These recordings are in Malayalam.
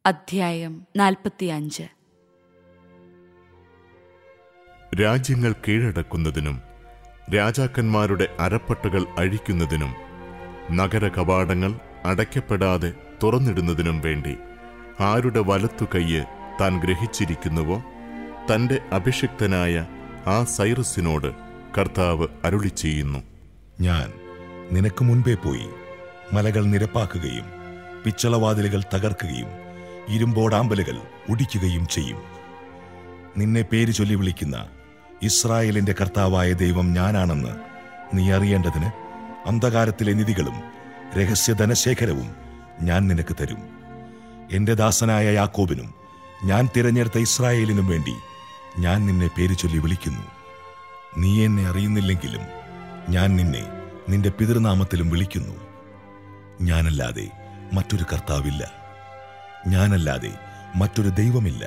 അധ്യായം നാൽപ്പത്തിയഞ്ച് രാജ്യങ്ങൾ കീഴടക്കുന്നതിനും രാജാക്കന്മാരുടെ അരപ്പട്ടകൾ അഴിക്കുന്നതിനും നഗര കവാടങ്ങൾ അടയ്ക്കപ്പെടാതെ തുറന്നിടുന്നതിനും വേണ്ടി ആരുടെ വലത്തു കൈയ്യ് താൻ ഗ്രഹിച്ചിരിക്കുന്നുവോ തന്റെ അഭിഷിക്തനായ ആ സൈറസിനോട് കർത്താവ് അരുളി ചെയ്യുന്നു ഞാൻ നിനക്ക് മുൻപേ പോയി മലകൾ നിരപ്പാക്കുകയും പിച്ചളവാതിലുകൾ തകർക്കുകയും ഇരുമ്പോടാമ്പലുകൾ ഒടിക്കുകയും ചെയ്യും നിന്നെ പേര് ചൊല്ലി വിളിക്കുന്ന ഇസ്രായേലിന്റെ കർത്താവായ ദൈവം ഞാനാണെന്ന് നീ അറിയേണ്ടതിന് അന്ധകാരത്തിലെ നിധികളും രഹസ്യ ധനശേഖരവും ഞാൻ നിനക്ക് തരും എന്റെ ദാസനായ യാക്കോബിനും ഞാൻ തിരഞ്ഞെടുത്ത ഇസ്രായേലിനും വേണ്ടി ഞാൻ നിന്നെ പേര് ചൊല്ലി വിളിക്കുന്നു നീ എന്നെ അറിയുന്നില്ലെങ്കിലും ഞാൻ നിന്നെ നിന്റെ പിതൃനാമത്തിലും വിളിക്കുന്നു ഞാനല്ലാതെ മറ്റൊരു കർത്താവില്ല ഞാനല്ലാതെ മറ്റൊരു ദൈവമില്ല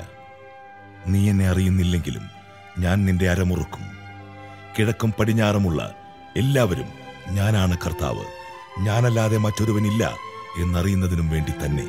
നീ എന്നെ അറിയുന്നില്ലെങ്കിലും ഞാൻ നിന്റെ അരമുറുക്കും കിഴക്കും പടിഞ്ഞാറുമുള്ള എല്ലാവരും ഞാനാണ് കർത്താവ് ഞാനല്ലാതെ മറ്റൊരുവനില്ല എന്നറിയുന്നതിനും വേണ്ടി തന്നെ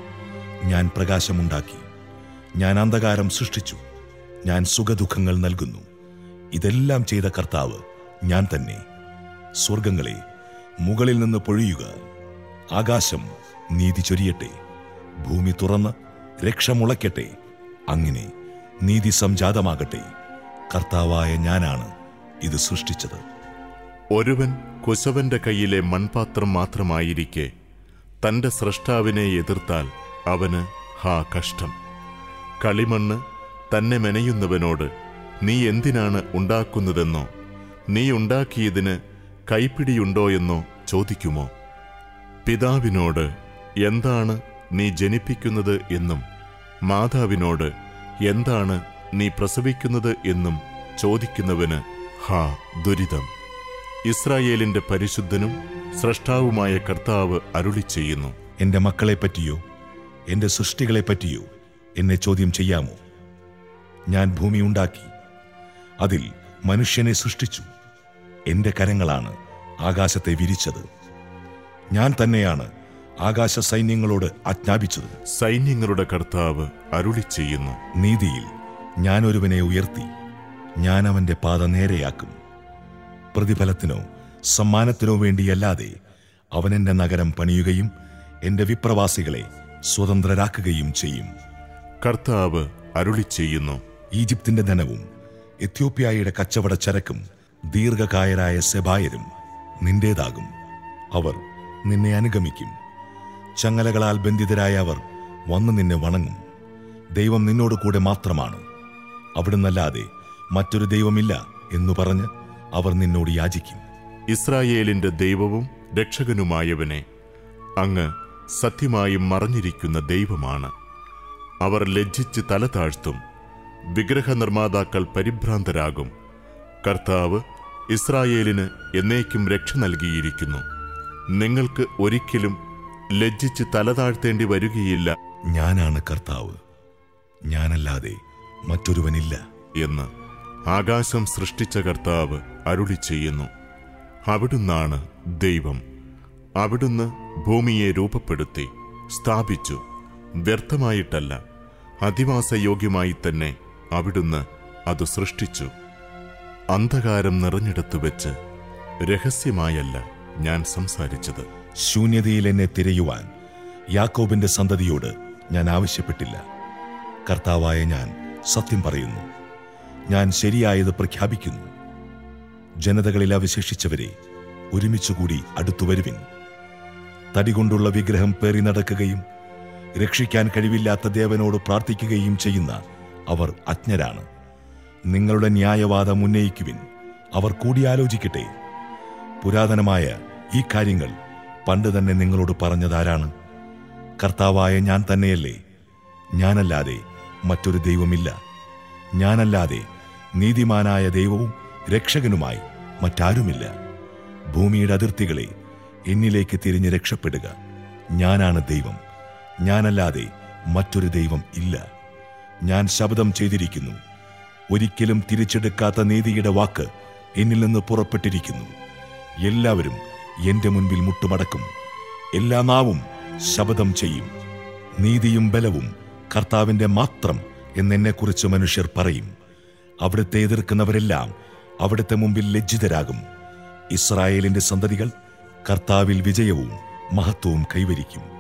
ഞാൻ പ്രകാശമുണ്ടാക്കി ഞാൻ അന്ധകാരം സൃഷ്ടിച്ചു ഞാൻ സുഖദുഃഖങ്ങൾ നൽകുന്നു ഇതെല്ലാം ചെയ്ത കർത്താവ് ഞാൻ തന്നെ സ്വർഗങ്ങളെ മുകളിൽ നിന്ന് പൊഴിയുക ആകാശം നീതി ചൊരിയട്ടെ ഭൂമി തുറന്ന് രക്ഷ മുളയ്ക്കട്ടെ അങ്ങനെ നീതി സംജാതമാകട്ടെ കർത്താവായ ഞാനാണ് ഇത് സൃഷ്ടിച്ചത് ഒരുവൻ കുശവന്റെ കയ്യിലെ മൺപാത്രം മാത്രമായിരിക്കെ തന്റെ സ്രഷ്ടാവിനെ എതിർത്താൽ അവന് ഹാ കഷ്ടം കളിമണ്ണ് തന്നെ മെനയുന്നവനോട് നീ എന്തിനാണ് ഉണ്ടാക്കുന്നതെന്നോ നീ ഉണ്ടാക്കിയതിന് കൈപ്പിടിയുണ്ടോ എന്നോ ചോദിക്കുമോ പിതാവിനോട് എന്താണ് നീ ജനിപ്പിക്കുന്നത് എന്നും മാതാവിനോട് എന്താണ് നീ പ്രസവിക്കുന്നത് എന്നും ചോദിക്കുന്നവന് ഹാ ദുരിതം ഇസ്രായേലിന്റെ പരിശുദ്ധനും സ്രഷ്ടാവുമായ കർത്താവ് അരുളി ചെയ്യുന്നു എന്റെ മക്കളെ പറ്റിയോ എന്റെ സൃഷ്ടികളെ പറ്റിയോ എന്നെ ചോദ്യം ചെയ്യാമോ ഞാൻ ഭൂമി ഉണ്ടാക്കി അതിൽ മനുഷ്യനെ സൃഷ്ടിച്ചു എന്റെ കരങ്ങളാണ് ആകാശത്തെ വിരിച്ചത് ഞാൻ തന്നെയാണ് ആകാശ സൈന്യങ്ങളോട് ആജ്ഞാപിച്ചത് സൈന്യങ്ങളുടെ കർത്താവ് അരുളി ചെയ്യുന്നു നീതിയിൽ ഞാൻ ഒരുവനെ ഉയർത്തി ഞാൻ അവന്റെ പാത നേരെയാക്കും പ്രതിഫലത്തിനോ സമ്മാനത്തിനോ വേണ്ടിയല്ലാതെ അവൻ എന്റെ നഗരം പണിയുകയും എന്റെ വിപ്രവാസികളെ സ്വതന്ത്രരാക്കുകയും ചെയ്യും കർത്താവ് അരുളി ചെയ്യുന്നു ഈജിപ്തിന്റെ ധനവും എത്യോപ്യായുടെ കച്ചവട ചരക്കും ദീർഘകായരായ സെബായരും നിന്റേതാകും അവർ നിന്നെ അനുഗമിക്കും ചങ്ങലകളാൽ ബന്ധിതരായ അവർ വന്ന് നിന്നെ വണങ്ങും ദൈവം നിന്നോട് കൂടെ മാത്രമാണ് അവിടുന്നല്ലാതെ മറ്റൊരു ദൈവമില്ല എന്നു പറഞ്ഞ് അവർ നിന്നോട് യാചിക്കും ഇസ്രായേലിന്റെ ദൈവവും രക്ഷകനുമായവനെ അങ്ങ് സത്യമായും മറഞ്ഞിരിക്കുന്ന ദൈവമാണ് അവർ ലജ്ജിച്ച് തല താഴ്ത്തും വിഗ്രഹനിർമ്മാതാക്കൾ പരിഭ്രാന്തരാകും കർത്താവ് ഇസ്രായേലിന് എന്നേക്കും രക്ഷ നൽകിയിരിക്കുന്നു നിങ്ങൾക്ക് ഒരിക്കലും ലജ്ജിച്ച് തല താഴ്ത്തേണ്ടി വരികയില്ല ഞാനാണ് കർത്താവ് ഞാനല്ലാതെ മറ്റൊരുവനില്ല എന്ന് ആകാശം സൃഷ്ടിച്ച കർത്താവ് അരുളി ചെയ്യുന്നു അവിടുന്നാണ് ദൈവം അവിടുന്ന് ഭൂമിയെ രൂപപ്പെടുത്തി സ്ഥാപിച്ചു വ്യർത്ഥമായിട്ടല്ല അധിവാസയോഗ്യമായി തന്നെ അവിടുന്ന് അത് സൃഷ്ടിച്ചു അന്ധകാരം നിറഞ്ഞിടത്ത് വെച്ച് രഹസ്യമായല്ല ഞാൻ സംസാരിച്ചത് ശൂന്യതയിൽ എന്നെ തിരയുവാൻ യാക്കോബിന്റെ സന്തതിയോട് ഞാൻ ആവശ്യപ്പെട്ടില്ല കർത്താവായ ഞാൻ സത്യം പറയുന്നു ഞാൻ ശരിയായത് പ്രഖ്യാപിക്കുന്നു ജനതകളിൽ അവശേഷിച്ചവരെ ഒരുമിച്ചുകൂടി അടുത്തു വരുവിൻ തടികൊണ്ടുള്ള വിഗ്രഹം പേറി നടക്കുകയും രക്ഷിക്കാൻ കഴിവില്ലാത്ത ദേവനോട് പ്രാർത്ഥിക്കുകയും ചെയ്യുന്ന അവർ അജ്ഞരാണ് നിങ്ങളുടെ ന്യായവാദം ഉന്നയിക്കുവിൻ അവർ കൂടിയാലോചിക്കട്ടെ പുരാതനമായ ഈ കാര്യങ്ങൾ പണ്ട് തന്നെ നിങ്ങളോട് പറഞ്ഞതാരാണ് കർത്താവായ ഞാൻ തന്നെയല്ലേ ഞാനല്ലാതെ മറ്റൊരു ദൈവമില്ല ഞാനല്ലാതെ നീതിമാനായ ദൈവവും രക്ഷകനുമായി മറ്റാരുമില്ല ഭൂമിയുടെ അതിർത്തികളെ എന്നിലേക്ക് തിരിഞ്ഞ് രക്ഷപ്പെടുക ഞാനാണ് ദൈവം ഞാനല്ലാതെ മറ്റൊരു ദൈവം ഇല്ല ഞാൻ ശബ്ദം ചെയ്തിരിക്കുന്നു ഒരിക്കലും തിരിച്ചെടുക്കാത്ത നീതിയുടെ വാക്ക് എന്നിൽ നിന്ന് പുറപ്പെട്ടിരിക്കുന്നു എല്ലാവരും എന്റെ മുൻപിൽ മുട്ടുമടക്കും എല്ലാ നാവും ശപഥം ചെയ്യും നീതിയും ബലവും കർത്താവിന്റെ മാത്രം എന്നെന്നെക്കുറിച്ച് മനുഷ്യർ പറയും അവിടുത്തെ എതിർക്കുന്നവരെല്ലാം അവിടുത്തെ മുമ്പിൽ ലജ്ജിതരാകും ഇസ്രായേലിന്റെ സന്തതികൾ കർത്താവിൽ വിജയവും മഹത്വവും കൈവരിക്കും